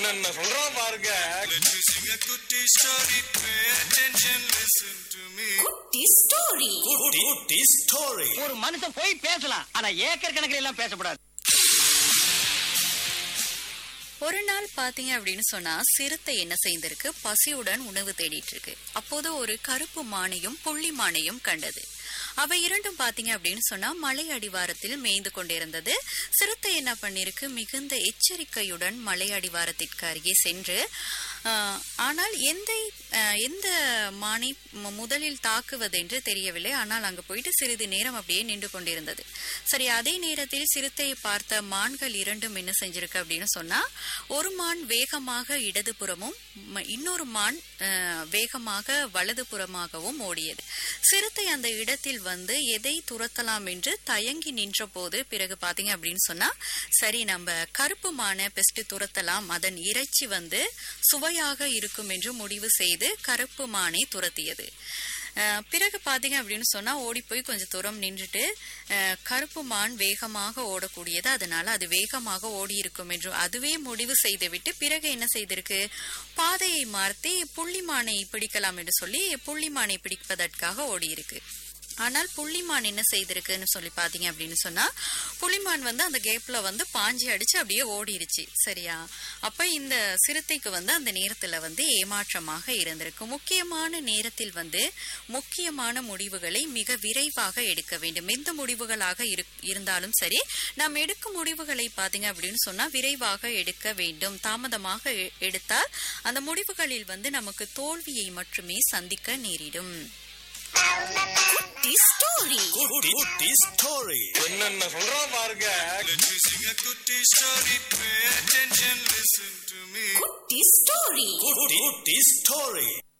என்னென்ன சொல்றான் பாருங்க Let me sing a kutti story. Pay attention, listen to me. குட்டி ஸ்டோரி குட்டி ஸ்டோரி ஒரு மனுஷன் போய் பேசலாம் ஆனா ஏக்கர் கணக்கில் எல்லாம் பேசக்கூடாது ஒரு நாள் பாத்தீங்க அப்படின்னு சொன்னா சிறுத்தை என்ன செய்திருக்கு பசியுடன் உணவு தேடிட்டு இருக்கு அப்போது ஒரு கருப்பு மானையும் புள்ளி மானையும் கண்டது அவை இரண்டும் பாத்தீங்க அப்படின்னு சொன்னா மலை அடிவாரத்தில் மேய்ந்து கொண்டிருந்தது சிறுத்தை என்ன பண்ணிருக்கு மிகுந்த எச்சரிக்கையுடன் மலை அடிவாரத்திற்கு அருகே சென்று ஆஹ், ஆனால் எந்த ஆஹ், எந்த மானை மு- முதலில் தாக்குவது என்று தெரியவில்லை ஆனால் அங்கு போயிட்டு சிறிது நேரம் அப்படியே நின்று கொண்டிருந்தது சரி அதே நேரத்தில் சிறுத்தையை பார்த்த மான்கள் இரண்டும் என்ன செஞ்சிருக்கு அப்படின்னு சொன்னா ஒரு மான் வேகமாக இடதுபுறமும் ம- இன்னொரு மான் ஆஹ், வேகமாக வலதுபுறமாகவும் ஓடியது சிறுத்தை அந்த இடத்தில் வந்து எதை துரத்தலாம் என்று தயங்கி நின்ற போது பிறகு பாத்தீங்க அப்படின்னு சொன்னா சரி நம்ம கருப்பு மானை பெஸ்ட் துரத்தலாம் அதன் இறைச்சி வந்து சுவையாக இருக்கும் என்று முடிவு செய்து கருப்பு மானை துரத்தியது அஹ், பிறகு பாத்தீங்க அப்படின்னு சொன்னா ஓடி போய் கொஞ்சம் தூரம் நின்றுட்டு அஹ், கருப்பு மான் வேகமாக ஓடக்கூடியது அதனால அது வேகமாக ஓடி இருக்கும் என்று அதுவே முடிவு செய்துவிட்டு பிறகு என்ன செய்திருக்கு பாதையை மாற்றி புள்ளிமானை பிடிக்கலாம் என்று சொல்லி புள்ளிமானை பிடிப்பதற்காக ஓடி இருக்கு ஆனால் புள்ளிமான் என்ன செய்திருக்குன்னு சொல்லி பாத்தீங்க அப்படின்னு சொன்னா புள்ளிமான் வந்து அந்த கேப்ல வந்து பாஞ்சி அடிச்சு அப்படியே ஓடிருச்சு சரியா அப்ப இந்த சிறுத்தைக்கு வந்து அந்த நேரத்துல வந்து ஏமாற்றமாக இருந்திருக்கு முக்கியமான நேரத்தில் வந்து முக்கியமான முடிவுகளை மிக விரைவாக எடுக்க வேண்டும் எந்த முடிவுகளாக இரு- இருந்தாலும் சரி நாம் எடுக்கும் முடிவுகளை பாத்தீங்க அப்படின்னு சொன்னா விரைவாக எடுக்க வேண்டும் தாமதமாக எ- எடுத்தால் அந்த முடிவுகளில் வந்து நமக்கு தோல்வியை மட்டுமே சந்திக்க நேரிடும் குட்டி ஸ்டோரி குட்டி ஸ்டோரி என்னென்ன சொல்றான் பாருங்க Let me sing a kutti story. Pay attention, listen to me. குட்டி ஸ்டோரி குட்டி ஸ்டோரி